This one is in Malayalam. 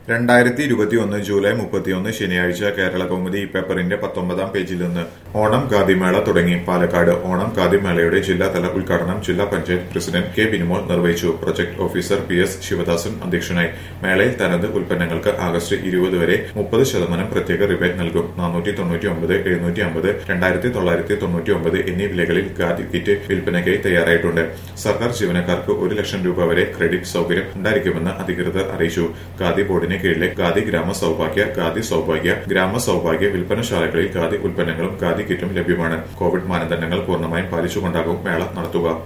രണ്ടായിരത്തി ഇരുപത്തിയൊന്ന് ജൂലൈ മുപ്പത്തിയൊന്ന് ശനിയാഴ്ച കേരള കൗമുദി ഈ പേപ്പറിന്റെ പത്തൊമ്പതാം പേജിൽ നിന്ന് ഓണം ഖാദിമേള തുടങ്ങി പാലക്കാട് ഓണം ഖാദിമേളയുടെ ജില്ലാതല ഉദ്ഘാടനം ജില്ലാ പഞ്ചായത്ത് പ്രസിഡന്റ് കെ ബിനിമോൾ നിർവഹിച്ചു project officer P S Sivadasan അധ്യക്ഷനായി മേളയിൽ തനത് ഉൽപ്പന്നങ്ങൾക്ക് ആഗസ്റ്റ് ഇരുപത് വരെ മുപ്പത് ശതമാനം പ്രത്യേക റിബേറ്റ് നൽകും നാനൂറ്റി തൊണ്ണൂറ്റി ഒമ്പത് എഴുന്നൂറ്റി അമ്പത് രണ്ടായിരത്തി തൊള്ളായിരത്തി തൊണ്ണൂറ്റി ഒമ്പത് എന്നീ വിലകളിൽ ഖാദി കിറ്റ് വിൽപ്പനയ്ക്കായി തയ്യാറായിട്ടുണ്ട് സർക്കാർ ജീവനക്കാർക്ക് ഒരു ലക്ഷം രൂപ വരെ ക്രെഡിറ്റ് സൗകര്യം ഉണ്ടായിരിക്കുമെന്ന് അധികൃതർ അറിയിച്ചു ഖാദി ബോർഡിന് കീഴിലെ ഖാദി ഗ്രാമ സൗഭാഗ്യ ഖാദി സൗഭാഗ്യ ഗ്രാമ സൗഭാഗ്യ വിൽപ്പനശാലകളിൽ ഖാദി ഉൽപ്പന്നങ്ങളും ഖാദി കിറ്റും ലഭ്യമാണ് കോവിഡ് മാനദണ്ഡങ്ങൾ പൂർണ്ണമായും പാലിച്ചുകൊണ്ടാകും മേള നടത്തുക